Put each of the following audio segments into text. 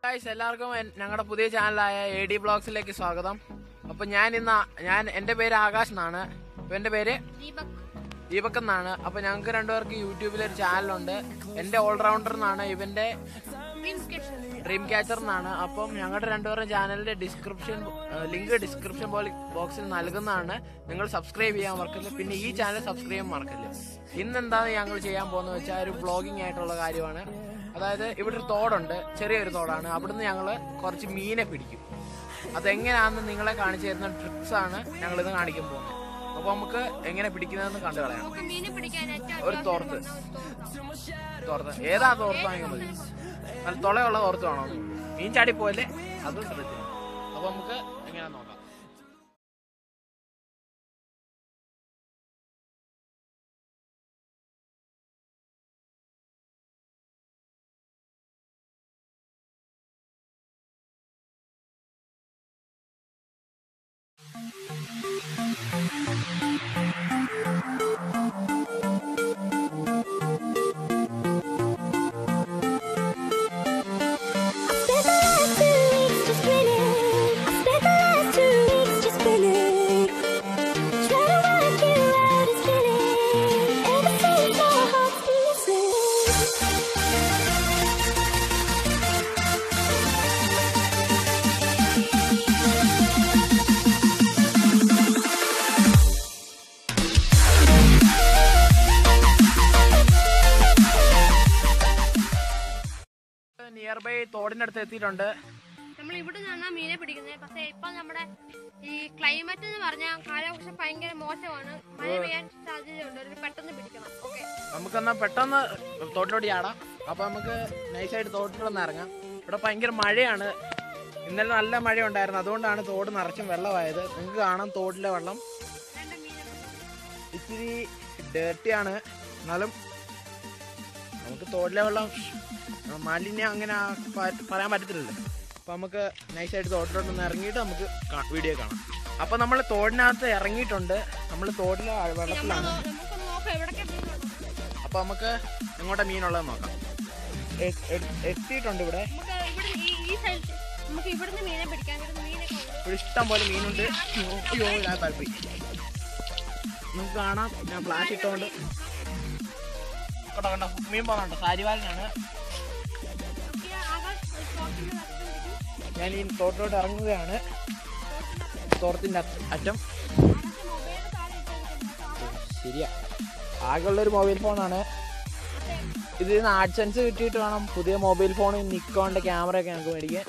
Guys എല്ലാവർക്കും N- ഞങ്ങളുടെ പുതിയ ചാനലായ എ ഡി ബ്ലോഗ്സിലേക്ക് സ്വാഗതം അപ്പൊ ഞാൻ ഇന്ന് ഞാൻ എന്റെ പേര് ആകാശ് എന്നാണ് അപ്പൊ എന്റെ പേര് ദീപക് ദീപക് എന്നാണ് അപ്പൊ ഞങ്ങൾക്ക് രണ്ടുപേർക്ക് യൂട്യൂബിൽ ഒരു ചാനലുണ്ട് എന്റെ ഓൾറൗണ്ടർ എന്നാണ് ഇവന്റെ മീൻസ് കിഷൻ ഡ്രീം ക്യാച്ചർ എന്നാണ് അപ്പം ഞങ്ങളുടെ രണ്ടുപേരുടെ ചാനലിന്റെ ഡിസ്ക്രിപ്ഷൻ ലിങ്ക് ഡിസ്ക്രിപ്ഷൻ ബോക്സിൽ നൽകുന്നതാണ് നിങ്ങൾ സബ്സ്ക്രൈബ് ചെയ്യാൻ മറക്കില്ല പിന്നെ ഈ ചാനൽ സബ്സ്ക്രൈബ് ചെയ്യാൻ മറക്കില്ല ഇന്ന് എന്താണ് ഞങ്ങൾ ചെയ്യാൻ പോകുന്നത് വെച്ചാൽ ഒരു ബ്ലോഗിംഗ് ആയിട്ടുള്ള കാര്യമാണ് അതായത് ഇവിടെ ഒരു തോടുണ്ട് ചെറിയൊരു തോടാണ് അവിടുന്ന് ഞങ്ങൾ കുറച്ച് മീനെ പിടിക്കും അതെങ്ങനെയാണെന്ന് നിങ്ങളെ കാണിച്ചു തരുന്ന ട്രിക്സ് ആണ് ഞങ്ങൾ ഇന്ന് കാണിക്കാൻ പോകുന്നത് അപ്പൊ നമുക്ക് എങ്ങനെ പിടിക്കുന്നതെന്ന് കണ്ടു കളയാം നമുക്ക് മീനെ പിടിക്കാനായിട്ട് ഒരു തോർത്ത് തോർത്ത് ഏതാ തോർത്ത് വാങ്ങിയാൽ മതി നല്ല തുളയുള്ള തോർത്ത് വേണോ മീൻ ചാടി പോലെ അത് ശ്രദ്ധിക്കണം അപ്പൊ നമുക്ക് എങ്ങനെ നോക്കാം നിയർ ബൈ തോടിന്റെ അടുത്ത് എത്തിയിട്ടുണ്ട് നമ്മൾ ഇവിടെ നിന്നാണ് മീനെ പിടിക്കുന്നത് പക്ഷെ ഇപ്പൊ നമ്മുടെ ഈ ക്ലൈമറ്റ് എന്ന് പറഞ്ഞാൽ കാലാവസ്ഥ ഭയങ്കര മോശമാണ് മഴ പെയ്യാൻ സാധ്യതയുണ്ട് ഒരു പെട്ടെന്ന് പിടിക്കണം ഓക്കെ നമുക്കെന്നാ പെട്ടെന്ന് തോട്ടിലോട്ട് ചാടാം അപ്പൊ നമുക്ക് നൈസായിട്ട് തോട്ടിലൊന്ന് ഇറങ്ങാം ഇവിടെ ഭയങ്കര മഴയാണ് ഇന്നലെ നല്ല മഴ ഉണ്ടായിരുന്നു അതുകൊണ്ടാണ് തോട് നിറച്ചും വെള്ളമായത് നിങ്ങൾക്ക് കാണാം തോട്ടിലെ വെള്ളം രണ്ട് മീനെ ഇച്ചിരി ഡേർട്ടിയാണ് എന്നാലും നമുക്ക് തോട്ടിലെ വെള്ളം ആ, മാലിന്യം അങ്ങനെ ആ പ- പറയാൻ പറ്റത്തില്ലല്ലോ അപ്പൊ നമുക്ക് നൈസായിട്ട് തോട്ടിലോട്ടൊന്ന് ഇറങ്ങിയിട്ട് നമുക്ക് കാ- വീഡിയോ കാണാം അപ്പൊ നമ്മൾ തോടിനകത്ത് ഇറങ്ങിയിട്ടുണ്ട് നമ്മൾ തോട്ടിലെ ആ വെള്ളത്തിലാണ് നമുക്കൊന്ന് നോക്കാം എവിടൊക്കെ മീനുണ്ട് അപ്പൊ നമുക്ക് എങ്ങോട്ടാ മീനുള്ളത് നോക്കാം എ- എ- എത്തിയിട്ടുണ്ട് ഇവിടെ നമുക്ക് ഇവിടെ ഈ ഈ സൈഡ് നമുക്ക് ഇവിടുന്ന് മീനെ പിടിക്കാം ഇവിടുന്ന് മീനൊക്കെ ഉണ്ട് ഇവിടെ ഇഷ്ടം പോലെ മീനുണ്ട് അയ്യോ ഞാൻ താല്പര്യം നമുക്ക് കാണാം ഞാൻ ഫ്ലാഷ് ഇട്ടുകൊണ്ട് കണ്ടോ കണ്ടോ മീൻ പോകുന്നുണ്ടോ സാരിവാലനാണ് നമുക്ക് ഈ ആകാശ് ഒരു തോട്ടിന്റെ നടുക്ക് പിടിക്കും. ഞാൻ ഈ തോട്ടിലോട്ട് ഇറങ്ങുകയാണ് തോട്ടത്തിന്റെ അറ്റ- അറ്റം ആകാശ് മൊബൈൽ താഴെ ഇട്ടിരിക്കുന്നു. ശരിയാ ആകെയുള്ളൊരു മൊബൈൽ ഫോണാണ് ഇതിൽ നിന്ന് ആഡ്സെൻസ് കിട്ടിയിട്ട് വേണം പുതിയ മൊബൈൽ ഫോൺ നിക്കോണിന്റെ ക്യാമറ ഒക്കെ ഞങ്ങൾക്ക് മേടിക്കാൻ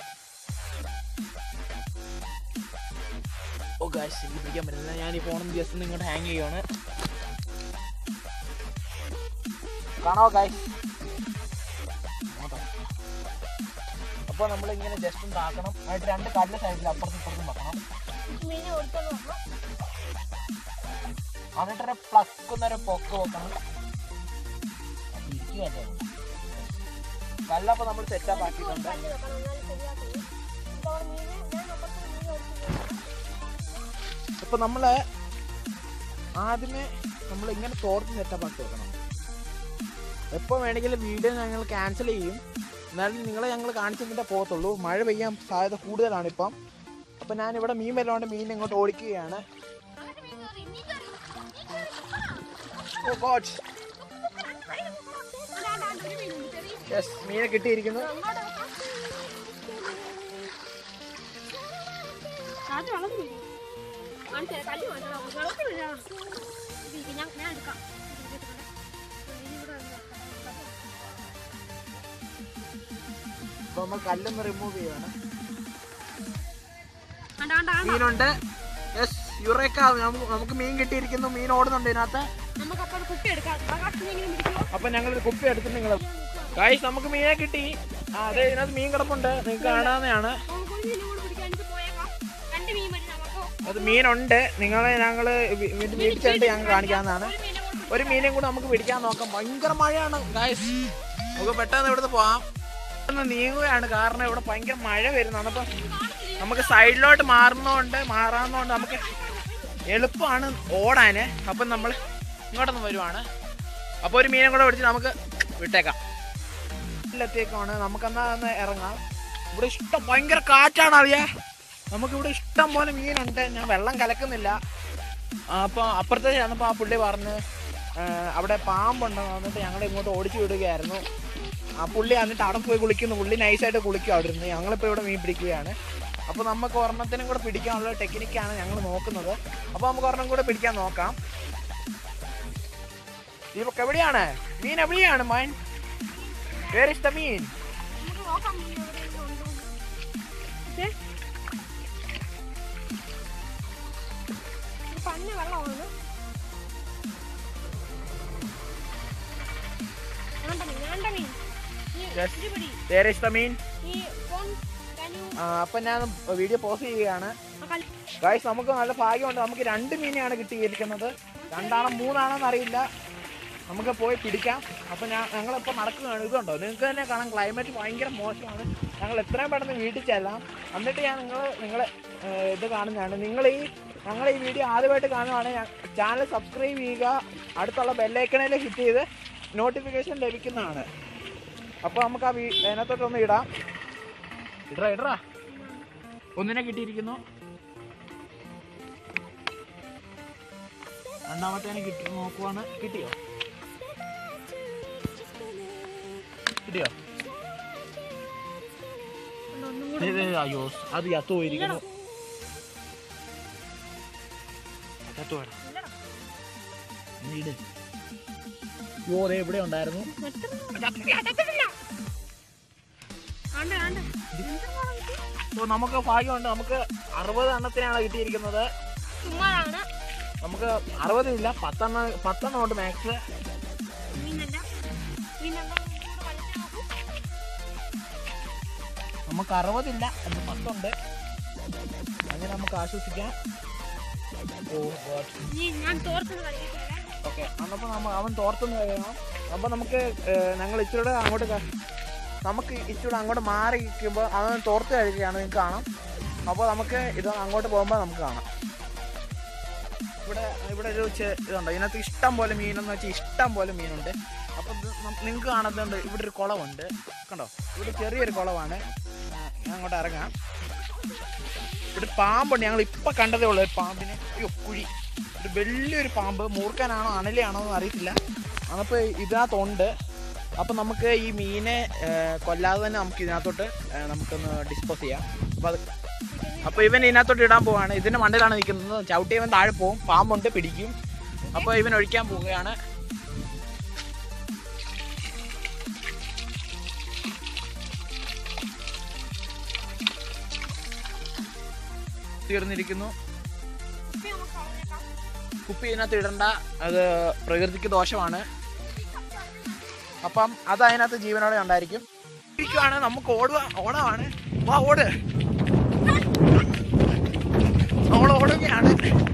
ഓ ഗായ്സ് എനിക്ക് പിടിക്കാൻ പറ്റുന്നില്ല ഞാൻ ഈ ഫോൺ ജസ്റ്റ് ഇങ്ങോട്ട് ഹാങ് ചെയ്യുവാണ് കാണാവോ ഗായ്സ് അപ്പൊ നമ്മൾ ഇങ്ങനെ ജസ്റ്റ് ഒന്ന് താക്കണം ആയിട്ട് രണ്ട് കല്ല് സൈഡിൽ അപ്പുറത്തും ഇപ്പുറത്തും വെക്കണം നമുക്ക് മീനെ കൊടുത്തോണ്ട് നോക്കാം എന്നിട്ടൊരു പ്ലക്കുന്നൊരു പൊക്ക് വെക്കണം ഇരിക്കുവല്ലേ കല്ലപ്പൊ നമ്മൾ സെറ്റപ്പ് ആക്കിയിട്ടുണ്ട് കല്ല് വെക്കണം എന്നാലും ശരിയാക്കുള്ളൂ നമുക്ക് അവിടെ മീനെ ഞാൻ അപ്പുറത്ത് മീൻ ഓടിക്കുന്നു ഇപ്പൊ നമ്മള് ആദ്യമേ നമ്മൾ ഇങ്ങനെ തോർത്ത് സെറ്റപ്പ് ആക്കി വെക്കണം എപ്പോ വേണമെങ്കിലും വീഡിയോ ഞങ്ങൾ ക്യാൻസൽ ചെയ്യും എന്നാലും നിങ്ങളെ ഞങ്ങൾ കാണിച്ചു തന്നിട്ടേ പോകത്തുള്ളൂ മഴ പെയ്യാൻ സാധ്യത കൂടുതലാണ് ഇപ്പം അപ്പൊ ഞാൻ ഇവിടെ മീൻ വല്ലതുകൊണ്ട് മീൻ ഇങ്ങോട്ട് ഓടിക്കുകയാണ് അങ്ങോട്ട് മീൻ കയറി മീൻ കയറി മീൻ കയറി ഓ ഗോഡ് അതാണ്ട് ഒരു മീനുണ്ട് ചെറിയ യെസ് മീനെ കിട്ടിയിരിക്കുന്നു അങ്ങോട്ട് വെക്കാം. അത് വെള്ളത്തിൽ വീഴും. കാണിച്ചു തരാം, കല്ല് മാറ്റണം. വെള്ളത്തിൽ വീഴാം. ഇത് ഇത് ഞാൻ ഞാൻ എടുക്കാം ഇത് എടുക്കട്ടെ. ഇത് ഇവിടെ ഉണ്ട്. അപ്പൊ നമ്മൾ കല്ലൊന്ന് റിമൂവ് ചെയ്യണം കണ്ടോ, കണ്ടോ, കണ്ടോ? മീനുണ്ട് യെസ് യുറേക്ക നമുക്ക് നമുക്ക് മീൻ കിട്ടിയിരിക്കുന്നു മീൻ ഓടുന്നുണ്ട് ഇതിനകത്ത് നമുക്ക് അപ്പോൾ കുട്ടി എടുക്കാം ആകാശത്ത് നീ ഇങ്ങനെ പിടിക്കുമോ? അപ്പൊ ഞങ്ങൾ കുപ്പി എടുത്തിട്ട് നിങ്ങൾ ഗൈസ് നമുക്ക് മീനെ കിട്ടി ആ അതെ ഇതിനകത്ത് മീൻ കിടപ്പുണ്ട് നിങ്ങൾക്ക് കാണാവുന്നതാണ് നമുക്ക് ഒരു മീനും കൂടി പിടിക്കാം. എന്നിട്ട് പോയേക്കാം. രണ്ട് മീൻ മതി നമുക്ക്. അത് മീനുണ്ട് നിങ്ങളെ ഞങ്ങൾ വീട്ടിൽ ചെന്നിട്ട് ഞങ്ങൾ കാണിക്കാവുന്നതാണ് ഒരു മീനെ കൂടി ഒരു മീനെയും കൂടെ നമുക്ക് പിടിക്കാൻ നോക്കാം ഭയങ്കര മഴയാണ് ഗൈസ് നമുക്ക് പെട്ടെന്ന് ഇവിടുന്ന് പോവാം പെട്ടെന്ന് നീങ്ങുകയാണ് കാരണം ഇവിടെ ഭയങ്കര മഴ വരുന്നതാണ് അപ്പം നമുക്ക് സൈഡിലോട്ട് മാറുന്നതുകൊണ്ട് മാറാവുന്നതുകൊണ്ട് നമുക്ക് എളുപ്പമാണ് ഓടാന് അപ്പം നമ്മൾ ഇങ്ങോട്ടൊന്ന് വരുവാണ് അപ്പോൾ ഒരു മീനെ കൂടെ പിടിച്ച് നമുക്ക് വിട്ടേക്കാം എത്തിയേക്കാണ് നമുക്കെന്നാ ഒന്ന് ഇറങ്ങാം ഇവിടെ ഇഷ്ടം ഭയങ്കര കാറ്റാണ് അറിയാ നമുക്കിവിടെ ഇഷ്ടം പോലെ മീനുണ്ട് ഞാൻ വെള്ളം കലക്കുന്നില്ല അപ്പോൾ അപ്പുറത്തെ ചെന്നപ്പോൾ ആ പുള്ളി പറഞ്ഞ് ആ, അവിടെ പാമ്പുണ്ടെന്ന് വന്നിട്ട് ഞങ്ങളെ ഇങ്ങോട്ട് ഓടിച്ചു വിടുകയായിരുന്നു ആ പുള്ളി എന്നിട്ട് അവിടെ പോയി കുളിക്കുന്നു പുള്ളി നൈസായിട്ട് കുളിക്കും അവിടെ ഇരുന്ന് ഞങ്ങളിപ്പോൾ ഇവിടെ മീൻ പിടിക്കുകയാണ് അപ്പോൾ നമുക്ക് ഒരെണ്ണത്തിനും കൂടെ പിടിക്കാനുള്ള ടെക്നിക്കാണ് ഞങ്ങൾ നോക്കുന്നത് അപ്പോൾ നമുക്ക് ഒരെണ്ണം കൂടെ പിടിക്കാൻ നോക്കാം ദീപക് എവിടെയാണ് മീൻ എവിടെയാണ് മൈൻ വേർ ഇസ് ദ മീൻ നമുക്ക് നോക്കാം മീൻ എവിടെയൊക്കെ ഉണ്ടോ ഇത് പന്ന വെള്ളമാണ് വേണ്ട മീൻ വേണ്ട മീൻ ഈ Yes. ഇത് പിടി വേർ ഇസ് ദ മീൻ ഈ ഫോൺ കനു അപ്പം ഞാൻ വീഡിയോ പോസ്റ്റ് ചെയ്യുകയാണ് ആ കല്ല് ഗായ്സ് നമുക്ക് നല്ല ഭാഗ്യമുണ്ട് നമുക്ക് രണ്ട് മീനെയാണ് കിട്ടിയിരിക്കുന്നത് രണ്ടാണോ മൂന്നാണോന്ന് അറിയില്ല നമുക്ക് പോയി പിടിക്കാം അപ്പം ഞാൻ ഞങ്ങളിപ്പോൾ നടക്കുകയാണ് ഇതുണ്ടോ നിങ്ങൾക്ക് തന്നെ കാണാം ക്ലൈമറ്റ് ഭയങ്കര മോശമാണ് ഞങ്ങൾ എത്രയും പെട്ടെന്ന് വീട്ടിൽ ചെല്ലാം എന്നിട്ട് ഞാൻ നിങ്ങൾ നിങ്ങളെ ഏഹ്, ഇത് കാണുന്നതാണ് നിങ്ങൾ ഈ ഞങ്ങൾ ഈ വീഡിയോ ആദ്യമായിട്ട് കാണുവാണെങ്കിൽ ചാനൽ സബ്സ്ക്രൈബ് ചെയ്യുക അടുത്തുള്ള ബെല്ലൈക്കണിൽ ഹിറ്റ് ചെയ്ത് നോട്ടിഫിക്കേഷൻ ലഭിക്കുന്നതാണ് അപ്പോൾ നമുക്ക് ആ വീ അതിനകത്തോട്ടൊന്ന് ഇടാം ഇടറാ ഇടറാ ഒന്നിനെ കിട്ടിയിരിക്കുന്നു രണ്ടാമത്തേനെ കിട്ടി നോക്കുവാണ് കിട്ടിയോ കിട്ടിയോ ഉണ്ട്, ഒന്നും ദേ, ദേ, അയ്യോ അത് ചത്തു പോയിരിക്കുന്നു ചത്തു വേണം ഇല്ലടാ. നീ ഇട് യോ ദേ ഇവിടെ ഉണ്ടായിരുന്നു ആണ്ട്, ആണ്ട്. അപ്പോൾ നമുക്ക് ഭാഗ്യമുണ്ട് നമുക്ക് അറുപത് എണ്ണത്തിനാണ് കിട്ടിയിരിക്കുന്നത് ചുമ്മാതാണ് നമുക്ക് അറുപതില്ല പത്തെണ്ണം പത്തെണ്ണം ഉണ്ട് മാക്സ് മീനല്ല മീനല്ല ഇവിടെ വലിച്ചു നോക്കൂ. നമുക്ക് അറുപതില്ല അത് പത്തുണ്ട് അങ്ങനെ നമുക്ക് ആശ്വസിക്കാം ഓ ഗോഡ് നീ ഞാൻ തോർത്തുനിന്ന് കളിച്ചിട്ട് വരാം ഓക്കെ അന്നപ്പോൾ നമ്മൾ അവൻ തോർത്തെന്ന് കഴിയണം അപ്പോൾ നമുക്ക് ഏഹ്, ഞങ്ങൾ ഇച്ചിരൂടെ അങ്ങോട്ട് ക- നമുക്ക് ഇച്ചിരൂടെ അങ്ങോട്ട് മാറി നിൽക്കുമ്പോൾ അവൻ തോർത്ത് കഴിക്കുകയാണ് നിങ്ങൾക്ക് കാണാം അപ്പോൾ നമുക്ക് ഇത് അങ്ങോട്ട് പോകുമ്പോൾ നമുക്ക് കാണാം ഇവിടെ ഇവിടെ ഒരു ചെ- ഇതുണ്ട് ഇതിനകത്ത് ഇഷ്ടം പോലെ മീനെന്ന് വെച്ചാൽ ഇഷ്ടം പോലെ മീനുണ്ട് അപ്പോൾ നിങ്ങൾക്ക് കാണുന്നുണ്ട് ഇവിടെ ഒരു കുളമുണ്ട് കണ്ടോ ഇവിടെ ചെറിയൊരു കുളമാണ് ആ, ഞാൻ അങ്ങോട്ട് ഇറങ്ങാം ഇവിടെ പാമ്പുണ്ട് ഞങ്ങൾ ഇപ്പം കണ്ടതേ ഉള്ളൂ ഒരു പാമ്പിനെ അയ്യോ കുഴി ഒരു വലിയൊരു പാമ്പ് മൂർഖനാണോ അണലിയാണോ എന്ന് അറിയത്തില്ല അപ്പോൾ ഇതിനകത്തുണ്ട് അപ്പം നമുക്ക് ഈ മീനെ ഏ, കൊല്ലാതെ തന്നെ നമുക്ക് ഇതിനകത്തോട്ട് ഏ, നമുക്കൊന്ന് ഡിസ്പോസ് ചെയ്യാം അപ്പോൾ അത് അപ്പോൾ ഇവൻ ഇതിനകത്തോട്ട് ഇടാൻ പോവാണ് ഇതിൻ്റെ മണ്ടയിലാണ് നിൽക്കുന്നത് ചവിട്ടി ഇവൻ താഴെ പോവും പാമ്പുണ്ട് പിടിക്കും അപ്പോൾ ഇവൻ ഒഴിക്കാൻ പോവുകയാണ് തീർന്നിരിക്കുന്നു ഇപ്പൊ നമുക്ക് കളഞ്ഞേക്കാം. കുപ്പി ഇതിനകത്ത് ഇടണ്ട അത് പ്രകൃതിക്ക് ദോഷമാണ് അപ്പം അത് അതിനകത്ത് ജീവനോടെ ഉണ്ടായിരിക്കും ഇരിക്കുവാണ് നമുക്ക് ഓടുക ഓടാണ് വാ ഓട് നമ്മൾ ഓടുകയാണ്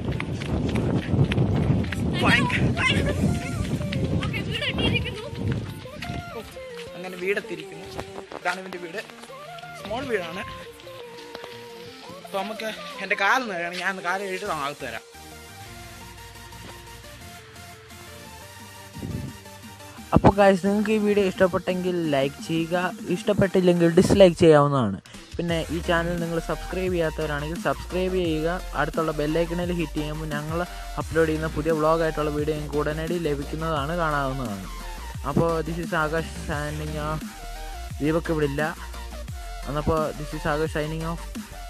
ഭയങ്കര- ഓക്കേ, വീട് കെട്ടിയിരിക്കുന്നു. അങ്ങനെ വീടെത്തിയിരിക്കുന്നു ഇതാണ് ഇവൻ്റെ വീട് സ്മോൾ വീടാണ് അപ്പോൾ നമുക്ക് എൻ്റെ കാലൊന്ന് കഴിയണം ഞാൻ കാല് കഴിയിട്ട് അകത്ത് തരാം അപ്പോൾ ഗൈസ് നിങ്ങൾക്ക് ഈ വീഡിയോ ഇഷ്ടപ്പെട്ടെങ്കിൽ ലൈക്ക് ചെയ്യുക ഇഷ്ടപ്പെട്ടില്ലെങ്കിൽ ഡിസ്ലൈക്ക് ചെയ്യാവുന്നതാണ് പിന്നെ ഈ ചാനൽ നിങ്ങൾ സബ്സ്ക്രൈബ് ചെയ്യാത്തവരാണെങ്കിൽ സബ്സ്ക്രൈബ് ചെയ്യുക അടുത്തുള്ള ബെല്ലൈക്കണിൽ ഹിറ്റ് ചെയ്യുമ്പോൾ ഞങ്ങൾ അപ്ലോഡ് ചെയ്യുന്ന പുതിയ വ്ളോഗായിട്ടുള്ള വീഡിയോ നിങ്ങൾക്ക് ഉടനടി ലഭിക്കുന്നതാണ് കാണാവുന്നതാണ് അപ്പോൾ this is Akash signing off Deepak ഇവിടെ ഇല്ല എന്നപ്പോൾ this is Akash signing of